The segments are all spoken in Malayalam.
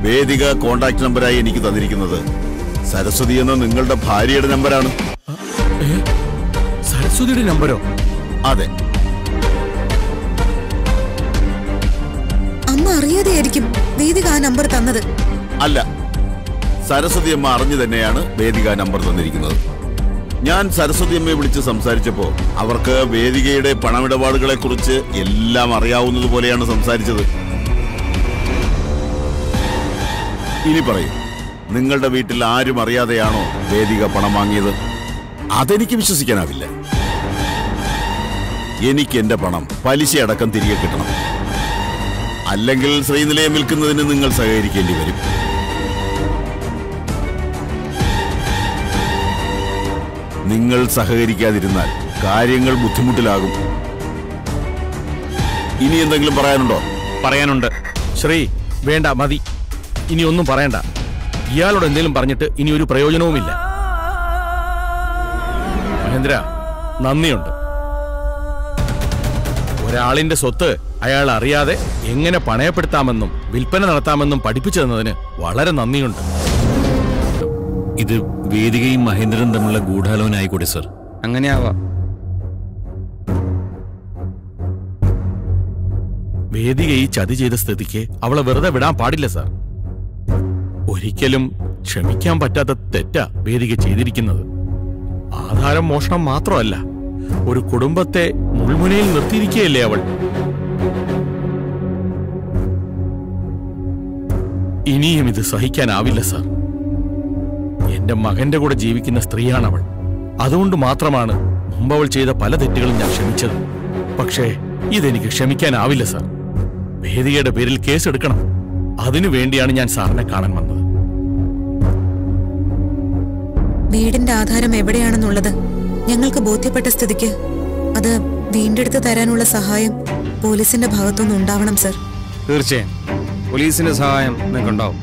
വേദിക കോണ്ടാക്ട് നമ്പറായി എനിക്ക് തന്നിരിക്കുന്നത് സരസ്വതി എന്ന നിങ്ങളുടെ ഭാര്യയുടെ നമ്പറാണ് സരസ്വതിയുടെ നമ്പരോ അതെ അമ്മ അറിയാതെയായിരിക്കും വേദിക ആ നമ്പർ തന്നത് അല്ല സരസ്വതി അമ്മ അറിഞ്ഞു തന്നെയാണ് വേദിക നമ്പർ തന്നിരിക്കുന്നത് ഞാൻ സരസ്വതി അമ്മയെ വിളിച്ച് സംസാരിച്ചപ്പോ അവർക്ക് വേദികയുടെ പണമിടപാടുകളെ കുറിച്ച് എല്ലാം അറിയാവുന്നത് പോലെയാണ് സംസാരിച്ചത് ഇനി പറയൂ നിങ്ങളുടെ വീട്ടിൽ ആരും അറിയാതെയാണോ വേദിക പണം വാങ്ങിയത് അതെനിക്ക് വിശ്വസിക്കാനാവില്ല എനിക്ക് എന്റെ പണം പലിശയടക്കം തിരികെ കിട്ടണം അല്ലെങ്കിൽ ശ്രീനിലയം വിൽക്കുന്നതിന് നിങ്ങൾ സഹകരിക്കേണ്ടി വരും നിങ്ങൾ സഹകരിക്കാതിരുന്നാൽ കാര്യങ്ങൾ ബുദ്ധിമുട്ടിലാകും ഇനി എന്തെങ്കിലും പറയാനുണ്ടോ പറയാനുണ്ട് ശ്രീ വേണ്ട മതി ഇനി ഒന്നും പറയണ്ട ഇയാളോട് എന്തെങ്കിലും പറഞ്ഞിട്ട് ഇനി ഒരു പ്രയോജനവുമില്ല മഹേന്ദ്ര നന്ദിയുണ്ട് ഒരാളിന്റെ സ്വത്ത് അയാൾ അറിയാതെ എങ്ങനെ പണയപ്പെടുത്താമെന്നും വിൽപ്പന നടത്താമെന്നും പഠിപ്പിച്ചു തന്നതിന് വളരെ നന്ദിയുണ്ട് ഇത് വേദികയും മഹേന്ദ്രനും തമ്മിലുള്ള ഗൂഢാലോചന ആയിക്കോട്ടെ സർ അങ്ങനെ ആവാം വേദിക ഈ ചതി ചെയ്ത സ്ഥിതിക്ക് അവളെ വെറുതെ വിടാൻ പാടില്ല സാർ ഒരിക്കലും ക്ഷമിക്കാൻ പറ്റാത്ത തെറ്റാ വേദിക ചെയ്തിരിക്കുന്നത് ആധാരം മോഷണം മാത്രമല്ല ഒരു കുടുംബത്തെ മുൾമുനയിൽ നിർത്തിയിരിക്കുകയല്ലേ അവൾ ഇനിയും ഇത് സഹിക്കാനാവില്ല സാർ എന്റെ മകന്റെ കൂടെ ജീവിക്കുന്ന സ്ത്രീയാണ് അവൾ അതുകൊണ്ട് മാത്രമാണ് മുമ്പ് അവൾ ചെയ്ത പല തെറ്റുകളും ഞാൻ ക്ഷമിച്ചത് പക്ഷേ ഇതെനിക്ക് ക്ഷമിക്കാനാവില്ല സാർ വേദികയുടെ പേരിൽ കേസെടുക്കണം അതിനു വേണ്ടിയാണ് ഞാൻ സാറിനെ കാണാൻ വന്നത് വീടിന്റെ ആധാരം എവിടെയാണെന്നുള്ളത് ഞങ്ങൾക്ക് ബോധ്യപ്പെട്ട സ്ഥിതിക്ക് അത് വീണ്ടെടുത്ത് തരാനുള്ള സഹായം പോലീസിന്റെ ഭാഗത്തുനിന്ന് ഉണ്ടാവണം സർ തീർച്ചയായും പോലീസിന്റെ സഹായം നിങ്ങൾക്കുണ്ടാവും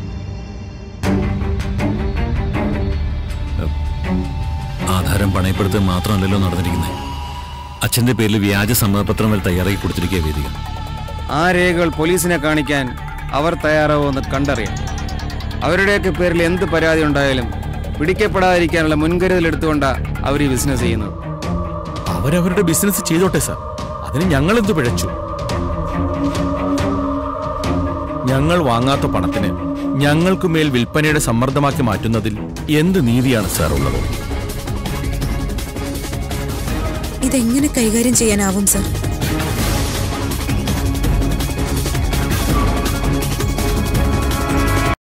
ആധാരം പണയപ്പെടുത്തുക മാത്രമല്ലല്ലോ നടന്നിരിക്കുന്നത് അച്ഛന്റെ പേരിൽ വ്യാജ സമ്മതപത്രം വരെ തയ്യാറാക്കി കൊടുത്തിരിക്കുക വേദിക ആ രേഖകൾ പോലീസിനെ കാണിക്കാൻ അവർ തയ്യാറാവുമെന്ന് കണ്ടറിയാം അവരുടെയൊക്കെ പേരിൽ എന്ത് പരാതി ഉണ്ടായാലും പിടിക്കപ്പെടാതിരിക്കാനുള്ള മുൻകരുതൽ എടുത്തുകൊണ്ടാണ് അവർ ഈ ബിസിനസ് ചെയ്യുന്നത് അവരവരുടെ ബിസിനസ് ചെയ്തോട്ടെ സാർ അതിന് ഞങ്ങൾ എന്ത് പിഴച്ചു ഞങ്ങൾ വാങ്ങാത്ത പണത്തിന് ഞങ്ങൾക്ക് മേൽ വിൽപ്പനയുടെ സമ്മർദ്ദമാക്കി മാറ്റുന്നതിൽ എന്ത് നീതിയാണ് സാർ ഉള്ളത് ഇതെങ്ങനെ കൈകാര്യം ചെയ്യാനാവും സർ